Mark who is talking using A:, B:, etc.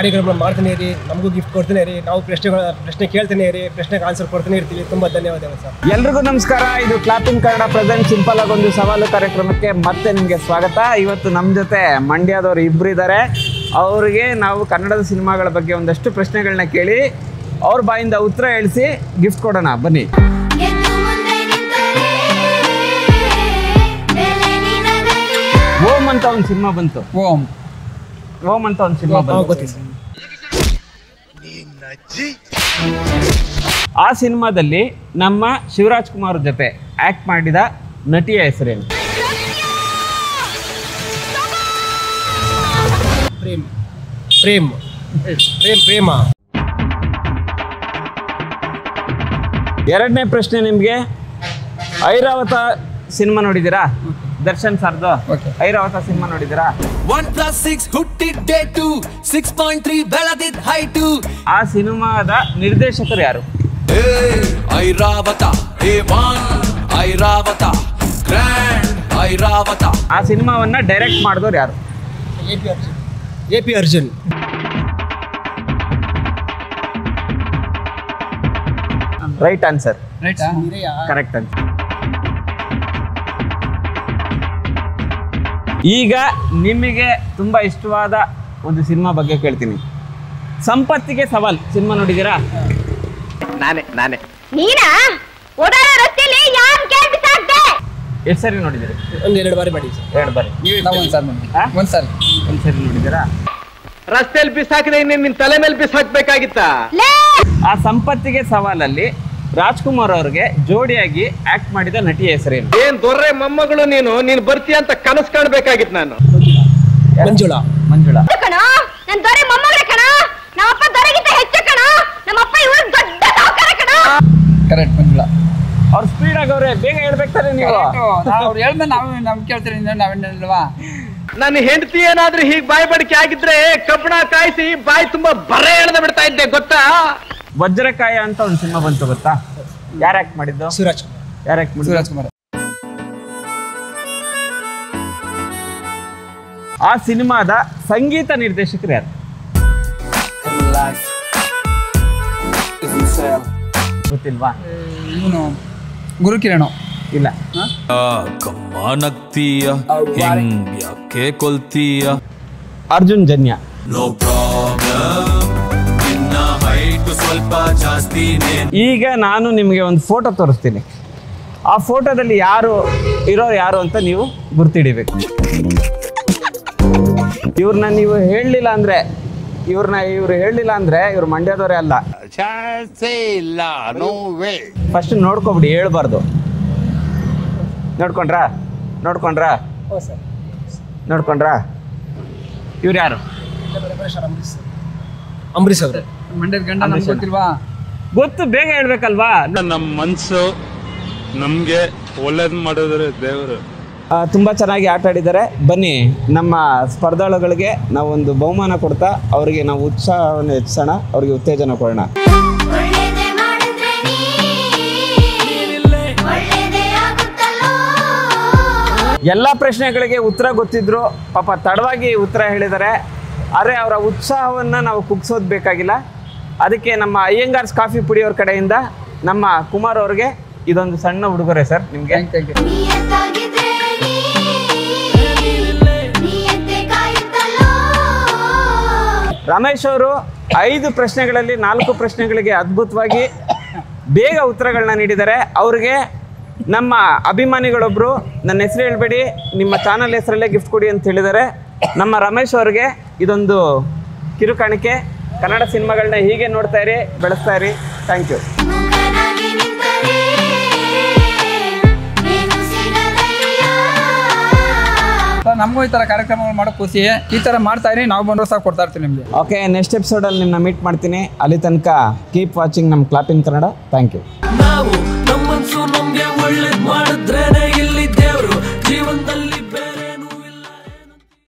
A: ಕಾರ್ಯಕ್ರಮ ಮಾಡ್ತಾನೆ ಇರಿ ನಮಗೂ ಗಿಫ್ಟ್ ಕೊಡ್ತಾನೆ ಇರಿ ನಾವು ಪ್ರಶ್ನೆಗಳ ಪ್ರಶ್ನೆ ಕೇಳ್ತಾನೆ ಇರಿ ಪ್ರಶ್ನೆಗೆ ಆನ್ಸರ್ ಕೊಡ್ತಾನೆ ಇರ್ತೀವಿ ತುಂಬ ಧನ್ಯವಾದಗಳು ಸರ್
B: ಎಲ್ರಿಗೂ ನಮಸ್ಕಾರ ಇದು ಕ್ಲಾಪಿಂಗ್ ಕನ್ನಡ ಪ್ರೆಸೆಂಟ್ ಸಿಂಪಲ್ ಆಗಿ ಒಂದು ಸವಾಲು ಕಾರ್ಯಕ್ರಮಕ್ಕೆ ಮತ್ತೆ ನಿಮಗೆ ಸ್ವಾಗತ ಇವತ್ತು ನಮ್ಮ ಜೊತೆ ಮಂಡ್ಯದವರು ಇಬ್ರು ಇದ್ದಾರೆ ಅವ್ರಿಗೆ ನಾವು ಕನ್ನಡದ ಸಿನಿಮಾಗಳ ಬಗ್ಗೆ ಒಂದಷ್ಟು ಪ್ರಶ್ನೆಗಳನ್ನ ಕೇಳಿ ಅವ್ರ ಬಾಯಿಂದ ಉತ್ತರ ಹೇಳಿಸಿ ಗಿಫ್ಟ್ ಕೊಡೋಣ ಬನ್ನಿ
C: ಗೆದ್ದು ಮುಂದೆ ನಿಂತರೆ ಬೆಲೆ ನಿನಗಯ್ಯ
B: ಓಂ ಅಂತ ಒಂದು ಸಿನಿಮಾ ಬಂತು
D: ಓಂ
B: ಓಂ ಅಂತ ಒಂದು ಸಿನಿಮಾ ಬಂತು
A: ಗೊತ್ತಿಲ್ಲ ಸರ್
B: ಆ ಸಿನಿಮಾದಲ್ಲಿ ನಮ್ಮ ಶಿವರಾಜ್ ಕುಮಾರ್ ಜೊತೆ ಆಕ್ಟ್ ಮಾಡಿದ ನಟಿಯ ಹೆಸರೇನು
A: ಪ್ರೇಮ್ ಪ್ರೇಮ್ ಪ್ರೇಮ್ ಪ್ರೇಮ
B: ಎರಡನೇ ಪ್ರಶ್ನೆ ನಿಮಗೆ ಐರಾವತ ಸಿನಿಮಾ ನೋಡಿದ್ದೀರಾ ದರ್ಶನ್ ಸರ್ದು
D: Okay.
B: ಐರಾವತ ಸಿನಿಮಾ ನೋಡಿದ್ದೀರಾ
E: ಒನ್ ಪ್ಲಸ್ ಸಿಕ್ಸ್ ಹುಟ್ಟಿದ್ದೆ ಟು ಸಿಕ್ಸ್ ಪಾಯಿಂಟ್ ತ್ರೀ ಬೆಳೆದಿದ್ ಹೈಟು
B: ಆ ಸಿನಿಮಾದ ನಿರ್ದೇಶಕರು ಯಾರು
E: Airavata A one Airavata grand Airavata
B: ಆ ಸಿನಿಮಾವನ್ನ ಡೈರೆಕ್ಟ್ ಮಾಡಿದವ್ರು ಯಾರು
A: A P Arjun A P Arjun
B: right answer
D: ರೈಟಾ
B: ಕರೆಕ್ಟ್ ಆನ್ಸರ್ ಈಗ ನಿಮಗೆ ತುಂಬಾ ಇಷ್ಟವಾದ ಒಂದು ಸಿನಿಮಾ ಬಗ್ಗೆ ಕೇಳ್ತೀನಿ ಸಂಪತ್ತಿಗೆ ಸವಾಲ್ ಸಿನಿಮಾ ನೋಡಿದ್ದೀರಾ
C: ನೀನಾ ಓಡಾಡೋ ರಸ್ತೆಯಲ್ಲಿ ಯಾರು ಕೇಳಿ ಬಿಸಾಕ್ದೆ
B: ಎಷ್ಟು ಸರಿ ನೋಡಿದ್ದೀರಿ
A: ಒಂದು ಎರಡು ಬಾರಿ ಮಾಡಿ ಸರ್
B: ಎರಡು ಬಾರಿ
D: ನಾವು ಒಂದು ಸಾರಿ ನೋಡಿ
B: ಹಾ?
D: ಒಂದು ಸಾರಿ
B: ಒಂದು ಸರಿ ನೋಡಿದ್ದೀರಾ
F: ರಸ್ತೆಯಲ್ಲಿ ಬಿಸಾಕಿದ್ರೆ ಇನ್ನೇನು ನಿನ್ ತಲೆ ಮೇಲೆ ಬಿಸಾಕ್ಬೇಕಾಗಿತ್ತ
C: ಲೇ
B: ಆ ಸಂಪತ್ತಿಗೆ ಸವಾಲಲ್ಲಿ ರಾಜ್ಕುಮಾರ್ ಅವ್ರಿಗೆ ಜೋಡಿಯಾಗಿ ಆಕ್ಟ್ ಮಾಡಿದ ನಟಿಯ ಹೆಸರೇನು
F: ಏನ್ ದೊರ್ರೆ ಮೊಮ್ಮಗಳು ನೀನು ನೀನ್ ಬರ್ತೀಯ ಅಂತ ಕನಸು ಕಾಣ್ಬೇಕಾಗಿತ್ತು ನಾನು
A: ಮಂಜುಳಾ
B: ಮಂಜುಳಾ
C: ಇದು ಕಣೋ ನನ್ ದೊರೆ ಮೊಮ್ಮಗಳ ಕಣೋ ನಮ್ಮಪ್ಪ ದೊರೆಗಿಂತ ಹೆಚ್ಚು ಕಣೋ ನಮ್ಮಪ್ಪ ಇವ್ರು ದೊಡ್ಡ ಸಾವುಕಾರ ಕಣೋ
D: ಕರೆಕ್ಟ್ ಬಂದಿಲ್ಲ
B: ಅವ್ರು ಸ್ಪೀಡ್ ಆಗವ್ರೆ ಬೇಗ ಹೇಳ್ಬೇಕಾದ್ರೆ ನೀವು
D: ಅವ್ರು ಹೇಳ್ದೆ ನಾವು ನಮ್ ಕೇಳ್ತೀರಿ ನಾವೇನಿಲ್ವಾ
F: ನನ್ನ ಹೆಂಡತಿ ಏನಾದ್ರೂ ಹೀಗ್ ಬಾಯಿ ಬಡಿಕೆ ಆಗಿದ್ರೆ ಕಬ್ಬಣ ಕಾಯಿಸಿ ಬಾಯಿ ತುಂಬಾ ಬರೆ ಎಳ್ದ ಬಿಡ್ತಾ ಇದ್ದೆ ಗೊತ್ತಾ
B: ವಜ್ರಕಾಯ ಅಂತ ಒಂದು ಸಿನಿಮಾ ಬಂತು ಗೊತ್ತಾ ಯಾರು ಆಕ್ಟ್ ಮಾಡಿದ್ದು
A: ಶಿವರಾಜ್
B: ಯಾರು ಆಕ್ಟ್ ಮಾಡಿದ್ದು
D: ಶಿವರಾಜ್ ಕುಮಾರ್
B: ಆ ಸಿನಿಮಾದ ಸಂಗೀತ ನಿರ್ದೇಶಕರು ಯಾರು ಗೊತ್ತಿಲ್ವಾ
D: ಇವನು ಗುರುಕಿರಣ್
B: ಇಲ್ಲ
E: ಕಮ್ಮನಗ್ತೀಯ ಹಿಂಗ್ ಯಾಕೆ ಕೊಲ್ತೀಯ
B: ಅರ್ಜುನ್ ಜನ್ಯ
E: ನೋ ಪ್ರಾಬ್ಲಮ್ ನಿನ್ನ ಹೈಟ್ ಸ್ವಲ್ಪ ಜಾಸ್ತಿನೇ
B: ಈಗ ನಾನು ನಿಮಗೆ ಒಂದು ಫೋಟೋ ತೋರಿಸ್ತೀನಿ ಆ ಫೋಟೋದಲ್ಲಿ ಯಾರು ಇರೋರು ಯಾರು ಅಂತ ನೀವು ಗುರ್ತಿಡಿಬೇಕು ಇವ್ರನ್ನ ನೀವು ಹೇಳಲಿಲ್ಲ ಅಂದ್ರೆ ಇವ್ರನ್ನ ಇವ್ರು ಹೇಳಲಿಲ್ಲ ಅಂದ್ರೆ ಇವ್ರು ಮಂಡ್ಯದವರೇ ಅಲ್ಲ ಫಸ್ಟ್ ನೋಡ್ಕೊಬಿಡಿ ಹೇಳ್ಬಾರ್ದು ನೋಡ್ಕೊಂಡ್ರಾ ನೋಡ್ಕೊಂಡ್ರಾ
A: ಹೌದು ಸರ್
B: ನೋಡ್ಕೊಂಡ್ರಾ ಇವ್ರು ಯಾರು
A: ಅಂಬರೀಶ್ ಅವರು
D: ಮಂಡ್ಯದ ಗಂಡ ನಮ್ಗೆ ಗೊತ್ತಿಲ್ವಾ
B: ಗೊತ್ತು ಬೇಗ ಹೇಳ್ಬೇಕಲ್ವಾ
G: ನಮ್ಮ ಮನಸ್ಸು ನಮಗೆ ಒಳ್ಳೇದು ಮಾಡಿದ್ರೆ ದೇವರು
B: ಆ, ತುಂಬಾ ಚೆನ್ನಾಗಿ ಆಟ ಆಡಿದ್ದಾರೆ ಬನ್ನಿ ನಮ್ಮ ಸ್ಪರ್ಧಾಳುಗಳಿಗೆ ನಾವೊಂದು ಬಹುಮಾನ ಕೊಡ್ತಾ ಅವರಿಗೆ ನಾವು ಉತ್ಸಾಹವನ್ನು ಹೆಚ್ಚಿಸೋಣ ಅವರಿಗೆ ಉತ್ತೇಜನ ಕೊಡೋಣ
C: ಒಳ್ಳೇದೇ ಮಾಡಿದ್ರೆ ನೀ ಒಳ್ಳೇದೇ ಆಗುತ್ತಲ್ಲೋ
B: ಎಲ್ಲ ಪ್ರಶ್ನೆಗಳಿಗೆ ಉತ್ತರ ಗೊತ್ತಿದ್ರು ಪಾಪ ತಡವಾಗಿ ಉತ್ತರ ಹೇಳಿದ್ದಾರೆ ಆದರೆ ಅವರ ಉತ್ಸಾಹವನ್ನು ನಾವು ಕುಗ್ಸೋದು ಬೇಕಾಗಿಲ್ಲ ಅದಕ್ಕೆ ನಮ್ಮ ಅಯ್ಯಂಗಾರ್ಸ್ ಕಾಫಿ ಪುಡಿಯವ್ರ ಕಡೆಯಿಂದ ನಮ್ಮ ಕುಮಾರ್ ಅವ್ರಿಗೆ ಇದೊಂದು ಸಣ್ಣ ಉಡುಗೊರೆ ಸರ್ ನಿಮಗೆ
D: ಥ್ಯಾಂಕ್ ಥ್ಯಾಂಕ್ ಯು
C: ನಿಯತ್ತಾಗಿದ್ರೆ ನೀ ನಿಯತ್ತೆ ಕಾಯುತ್ತಲ್ಲೋ
B: ರಮೇಶ್ ಅವರು ಐದು ಪ್ರಶ್ನೆಗಳಲ್ಲಿ ನಾಲ್ಕು ಪ್ರಶ್ನೆಗಳಿಗೆ ಅದ್ಭುತವಾಗಿ ಬೇಗ ಉತ್ತರಗಳನ್ನ ನೀಡಿದ್ದಾರೆ ಅವ್ರಿಗೆ ನಮ್ಮ ಅಭಿಮಾನಿಗಳೊಬ್ಬರು ನನ್ನ ಹೆಸರು ಹೇಳ್ಬೇಡಿ ನಿಮ್ಮ ಚಾನಲ್ ಹೆಸರಲ್ಲೇ ಗಿಫ್ಟ್ ಕೊಡಿ ಅಂತ ಹೇಳಿದ್ದಾರೆ ನಮ್ಮ ರಮೇಶ್ ಅವ್ರಿಗೆ ಇದೊಂದು ಕಿರುಕಾಣಿಕೆ ಕನ್ನಡ ಸಿನಿಮಾಗಳನ್ನ ಹೀಗೆ ನೋಡ್ತಾ ಇರಿ ಬೆಳೆಸ್ತಾ ಇರಿ ಥ್ಯಾಂಕ್ ಯು
C: ಮೂಕನಾಗಿ ನಿಂತರೆ ಏನು ಸಿಗದಯ್ಯ
D: ಸರ್ ನಮಗೂ ಈ ಥರ ಕಾರ್ಯಕ್ರಮಗಳು ಮಾಡೋ ಖುಷಿ ಈ ಥರ ಮಾಡ್ತಾ ಇರಿ ನಾವು ಬಂದ್ರೆ ಸಾಕು ಕೊಡ್ತಾ ಇರ್ತೀವಿ ನಿಮಗೆ
B: ಓಕೆ ನೆಕ್ಸ್ಟ್ ಎಪಿಸೋಡಲ್ಲಿ ನಿಮ್ಮನ್ನ ಮೀಟ್ ಮಾಡ್ತೀನಿ ಅಲ್ಲಿ ತನಕ ಕೀಪ್ ವಾಚಿಂಗ್ ನಮ್ಮ ಕ್ಲಾಪಿಂಗ್ ಕನ್ನಡ ಥ್ಯಾಂಕ್ ಯು
E: ನಾವು ನಮ್ಮನ್ಸು ನಮ್ಗೆ ಒಳ್ಳೇದ್ ಮಾಡಿದ್ರೇನೆ ಇಲ್ಲಿ ದೇವ್ರು ಜೀವನ